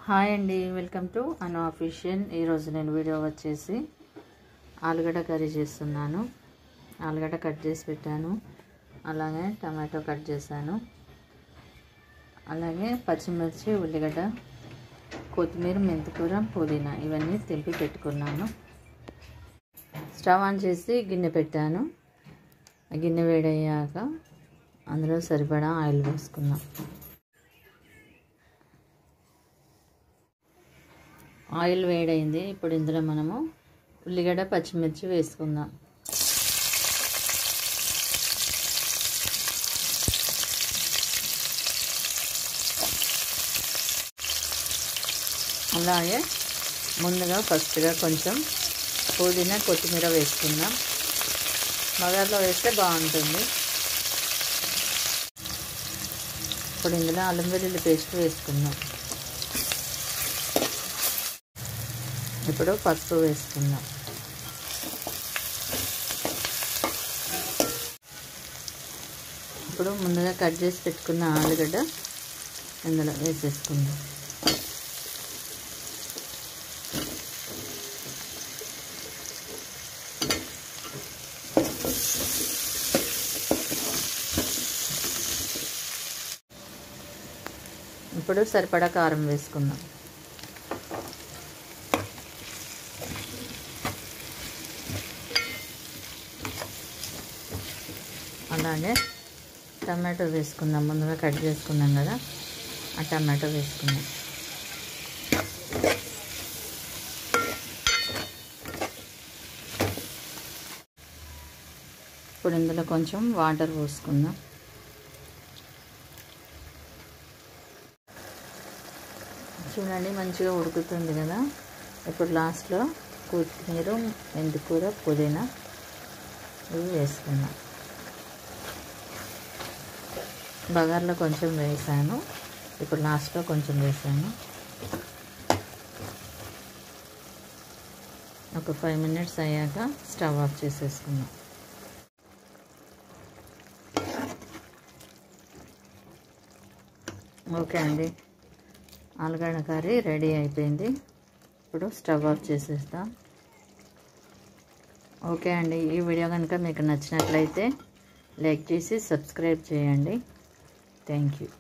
hi అండి welcome to Anu official ఈరోజు నేను వీడియో వచ్చేసి ఆలుగడ్డ కర్రీ చేస్తున్నాను ఆలుగడ్డ కట్ చేసి పెట్టాను అలాగే టమాటో కట్ చేశాను అలాగే పచ్చిమిర్చి ఉల్లిగడ్డ కొత్తిమీర మెంతికూర పుదీనా ఇవన్నీ తెంపి పెట్టుకున్నాను స్టవ్ ఆన్ చేసి గిన్నె పెట్టాను ఆ గిన్నె వేడయ్యాక అందులో సరిపడా ఆయిల్ వేసుకున్నాం ఆయిల్ వేడైంది ఇప్పుడు ఇందులో మనము ఉల్లిగడ్డ పచ్చిమిర్చి వేసుకుందాం అలాగే ముందుగా ఫస్ట్గా కొంచెం పుదీనా కొత్తిమీర వేసుకుందాం బగార్లో వేస్తే బాగుంటుంది ఇప్పుడు ఇందులో అల్లం వెల్లుల్లి పేస్ట్ వేసుకుందాం ఇప్పుడు పసుపు వేసుకుందాం ఇప్పుడు ముందుగా కట్ చేసి పెట్టుకున్న ఆలుగడ్డ ఇందులో వేసేసుకుందాం ఇప్పుడు సరిపడా కారం వేసుకుందాం అలాగే టమాటో వేసుకుందాం ముందుగా కట్ చేసుకున్నాం కదా ఆ టమాటో వేసుకుందాం ఇప్పుడు ఇందులో కొంచెం వాటర్ పోసుకుందాం చూడండి మంచిగా ఉడుకుతుంది కదా ఇప్పుడు లాస్ట్లో కొత్తిమీర మెంతికూర పుదీనా ఇవి వేసుకుందాం బగార్లో కొంచెం వేసాను ఇప్పుడు లాస్ట్లో కొంచెం వేసాను ఒక ఫైవ్ మినిట్స్ అయ్యాక స్టవ్ ఆఫ్ చేసేసుకుందాం ఓకే అండి ఆలుగడ్డ కర్రీ రెడీ అయిపోయింది ఇప్పుడు స్టవ్ ఆఫ్ చేసేస్తాం ఓకే అండి ఈ వీడియో కనుక మీకు నచ్చినట్లయితే లైక్ చేసి సబ్స్క్రైబ్ చేయండి థ్యాంక్ యూ